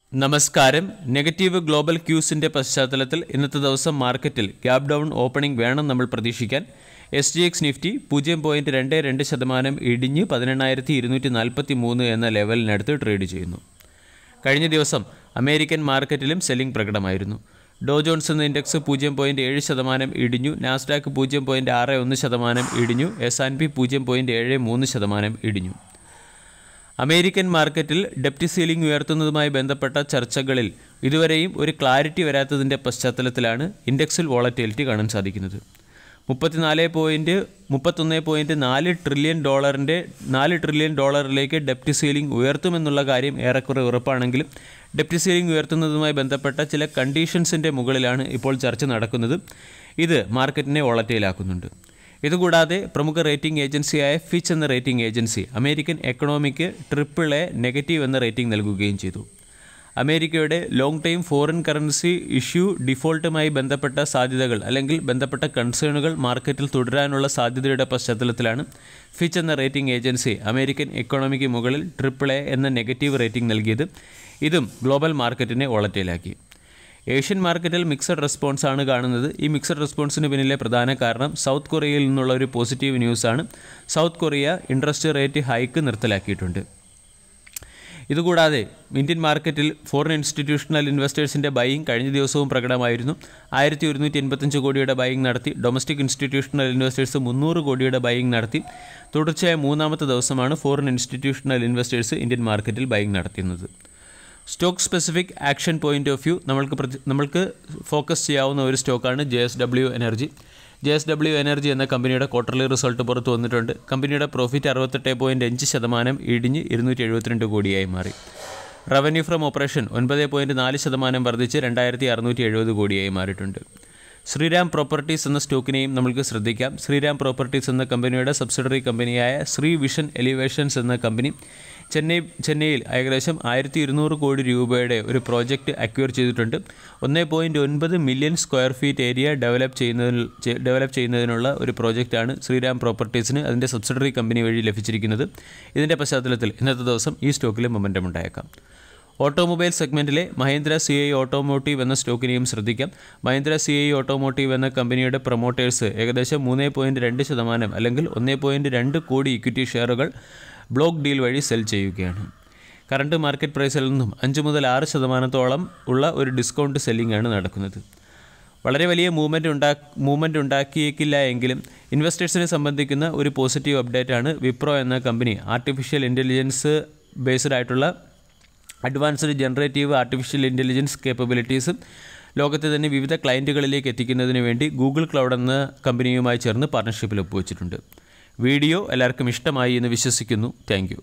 നമസ്കാരം negative global ക്യൂസിന്റെ പശ്ചാത്തലത്തിൽ ഇന്നത്തെ ദിവസം മാർക്കറ്റിൽ ഗ്യാപ് ഡൗൺ ഓപ്പണിംഗ് വേണം നമ്മൾ പ്രതീക്ഷിക്കാൻ എസ് ജി എക്സ് നിഫ്റ്റി പൂജ്യം പോയിന്റ് രണ്ട് രണ്ട് ശതമാനം ഇടിഞ്ഞ് പതിനെണ്ണായിരത്തി ഇരുന്നൂറ്റി നാൽപ്പത്തി മൂന്ന് എന്ന ലെവലിനടുത്ത് ട്രേഡ് ചെയ്യുന്നു കഴിഞ്ഞ ദിവസം അമേരിക്കൻ മാർക്കറ്റിലും സെല്ലിംഗ് പ്രകടമായിരുന്നു ഡോ ജോൺസ് എന്ന ഇൻഡെക്സ് പൂജ്യം പോയിന്റ് ഏഴ് ശതമാനം ഇടിഞ്ഞു നാസ്ഡാക്ക് പൂജ്യം പോയിന്റ് ആറ് ഒന്ന് ശതമാനം ഇടിഞ്ഞു എസ് ആൻഡ് പി പൂജ്യം പോയിന്റ് ഏഴ് മൂന്ന് ശതമാനം ഇടിഞ്ഞു അമേരിക്കൻ മാർക്കറ്റിൽ ഡെപ്റ്റ് സീലിംഗ് ഉയർത്തുന്നതുമായി ബന്ധപ്പെട്ട ചർച്ചകളിൽ ഇതുവരെയും ഒരു ക്ലാരിറ്റി വരാത്തതിൻ്റെ പശ്ചാത്തലത്തിലാണ് ഇൻഡെക്സിൽ വോളറ്റിലിറ്റി കാണാൻ സാധിക്കുന്നത് മുപ്പത്തിനാല് പോയിൻറ്റ് മുപ്പത്തൊന്ന് പോയിൻറ്റ് നാല് ട്രില്യൺ ഡോളറിൻ്റെ നാല് ട്രില്യൺ ഡോളറിലേക്ക് ഡെപ്റ്റ് സീലിംഗ് ഉയർത്തുമെന്നുള്ള കാര്യം ഏറെക്കുറെ ഉറപ്പാണെങ്കിലും ഡെപ്റ്റ് സീലിംഗ് ഉയർത്തുന്നതുമായി ബന്ധപ്പെട്ട ചില കണ്ടീഷൻസിൻ്റെ മുകളിലാണ് ഇപ്പോൾ ചർച്ച നടക്കുന്നത് ഇത് മാർക്കറ്റിനെ വോളറ്റൈലാക്കുന്നുണ്ട് ഇതുകൂടാതെ പ്രമുഖ റേറ്റിംഗ് ഏജൻസിയായ ഫിച്ച് എന്ന റേറ്റിംഗ് ഏജൻസി അമേരിക്കൻ എക്കണോമിക്ക് ട്രിപ്പിൾ എ നെഗറ്റീവ് എന്ന റേറ്റിംഗ് നൽകുകയും ചെയ്തു അമേരിക്കയുടെ long time foreign currency issue ഡിഫോൾട്ടുമായി ബന്ധപ്പെട്ട സാധ്യതകൾ അല്ലെങ്കിൽ ബന്ധപ്പെട്ട കൺസേണുകൾ മാർക്കറ്റിൽ തുടരാനുള്ള സാധ്യതയുടെ പശ്ചാത്തലത്തിലാണ് ഫിച്ച് എന്ന റേറ്റിംഗ് ഏജൻസി അമേരിക്കൻ എക്കണോമിക്ക് മുകളിൽ ട്രിപ്പിൾ എ എന്ന നെഗറ്റീവ് റേറ്റിംഗ് നൽകിയത് ഇതും ഗ്ലോബൽ മാർക്കറ്റിനെ വോളറ്റൈലാക്കി ഏഷ്യൻ മാർക്കറ്റിൽ മിക്സഡ് റെസ്പോൺസ് ആണ് കാണുന്നത് ഈ മിക്സഡ് റെസ്പോൺസിന് പിന്നിലെ പ്രധാന കാരണം സൗത്ത് കൊറിയയിൽ നിന്നുള്ള ഒരു പോസിറ്റീവ് ന്യൂസാണ് South Korea interest rate hike നിർത്തലാക്കിയിട്ടുണ്ട് ഇതുകൂടാതെ ഇന്ത്യൻ മാർക്കറ്റിൽ ഫോറിൻ ഇൻസ്റ്റിറ്റ്യൂഷണൽ ഇൻവെസ്റ്റേഴ്സിൻ്റെ ബൈയിങ് കഴിഞ്ഞ ദിവസവും പ്രകടമായിരുന്നു ആയിരത്തി ഒരുന്നൂറ്റി എൺപത്തഞ്ച് കോടിയുടെ ബൈയിങ് നടത്തി ഡൊമസ്റ്റിക് ഇൻസ്റ്റിറ്റ്യൂഷണൽ ഇൻവെസ്റ്റേഴ്സ് മുന്നൂറ് കോടിയുടെ ബൈയിങ് നടത്തി തുടർച്ചയായ മൂന്നാമത്തെ ദിവസമാണ് ഫോറിൻ ഇൻസ്റ്റിറ്റ്യൂഷണൽ ഇൻവെസ്റ്റേഴ്സ് ഇന്ത്യൻ മാർക്കറ്റിൽ ബൈയിങ് നടത്തുന്നത് stock specific action point of view നമ്മൾക്ക് പ്രതി- നമ്മൾക്ക് ഫോക്കസ് ചെയ്യാവുന്ന ഒരു സ്റ്റോക്കാണ് J S W energy J S W energy എന്ന കമ്പനിയുടെ ക്വാർട്ടർലി റിസൾട്ട് പുറത്തു വന്നിട്ടുണ്ട് കമ്പനിയുടെ പ്രോഫിറ്റ് അറുപത്തെട്ട് പോയിൻറ്റ് അഞ്ച് ശതമാനം ഇടിഞ്ഞ് ഇരുന്നൂറ്റി എഴുപത്തിരണ്ട് കോടിയായി മാറി റവന്യൂ ഫ്രം ഓപ്പറേഷൻ ഒൻപത് പോയിൻറ്റ് നാല് ശതമാനം വർദ്ധിച്ച് രണ്ടായിരത്തി അറുന്നൂറ്റി എഴുപത് കോടിയായി മാറിയിട്ടുണ്ട് ശ്രീരാം പ്രോപ്പർട്ടീസ് എന്ന സ്റ്റോക്കിനെയും നമ്മൾക്ക് ശ്രദ്ധിക്കാം ശ്രീരാം പ്രോപ്പർട്ടീസ് എന്ന കമ്പനിയുടെ സബ്സിഡറി കമ്പനിയായ ശ്രീ വിഷൻ എലിവേഷൻസ് എന്ന കമ്പനി ചെന്നൈ ചെന്നൈയിൽ ഏകദേശം ആയിരത്തി ഇരുന്നൂറ് കോടി രൂപയുടെ ഒരു പ്രോജക്റ്റ് അക്വയർ ചെയ്തിട്ടുണ്ട് ഒന്ന് പോയിൻറ്റ് ഒൻപത് million square feet area develop ചെയ്യുന്നതിന് ഡെവലപ്പ് ചെയ്യുന്നതിനുള്ള ഒരു പ്രോജക്റ്റാണ് ശ്രീരാം പ്രോപ്പർട്ടീസിന് അതിൻ്റെ സബ്സിഡറി കമ്പനി വഴി ലഭിച്ചിരിക്കുന്നത് ഇതിൻ്റെ പശ്ചാത്തലത്തിൽ ഇന്നത്തെ ദിവസം ഈ സ്റ്റോക്കിൽ മൊമെൻറ്റം ഉണ്ടായേക്കാം ഓട്ടോമൊബൈൽ സെഗ്മെൻറ്റിലെ മഹീന്ദ്ര സി ഐ ഓട്ടോമോട്ടീവ് എന്ന സ്റ്റോക്കിനെയും ശ്രദ്ധിക്കാം മഹീന്ദ്ര സി ഐ ഓട്ടോമോട്ടീവ് എന്ന കമ്പനിയുടെ പ്രൊമോട്ടേഴ്സ് ഏകദേശം മൂന്ന് പോയിൻറ്റ് രണ്ട് ശതമാനം അല്ലെങ്കിൽ ഒന്ന് പോയിൻറ്റ് രണ്ട് കോടി ഇക്വിറ്റി ഷെയറുകൾ ബ്ലോക്ക് ഡീൽ വഴി സെൽ ചെയ്യുകയാണ് കറണ്ട് മാർക്കറ്റ് പ്രൈസിൽ നിന്നും അഞ്ച് മുതൽ ആറ് ശതമാനത്തോളം ഉള്ള ഒരു ഡിസ്കൗണ്ട് സെല്ലിംഗ് ആണ് നടക്കുന്നത് വളരെ വലിയ മൂവ്മെൻറ്റ് ഉണ്ടാ മൂവ്മെൻറ്റ് ഉണ്ടാക്കിയേക്കില്ല എങ്കിലും ഇൻവെസ്റ്റേഴ്സിനെ സംബന്ധിക്കുന്ന ഒരു പോസിറ്റീവ് അപ്ഡേറ്റ് ആണ് വിപ്രോ എന്ന കമ്പനി ആർട്ടിഫിഷ്യൽ ഇൻ്റലിജൻസ് ബേസ്ഡ് ആയിട്ടുള്ള അഡ്വാൻസ്ഡ് ജനറേറ്റീവ് ആർട്ടിഫിഷ്യൽ ഇൻ്റലിജൻസ് കേപ്പബിലിറ്റീസും ലോകത്തെ തന്നെ വിവിധ ക്ലയൻറ്റുകളിലേക്ക് എത്തിക്കുന്നതിന് വേണ്ടി ഗൂഗിൾ ക്ലൗഡ് എന്ന കമ്പനിയുമായി ചേർന്ന് പാർട്ണർഷിപ്പിൽ ഒപ്പുവെച്ചിട്ടുണ്ട് വീഡിയോ എല്ലാവർക്കും ഇഷ്ടമായി എന്ന് വിശ്വസിക്കുന്നു താങ്ക്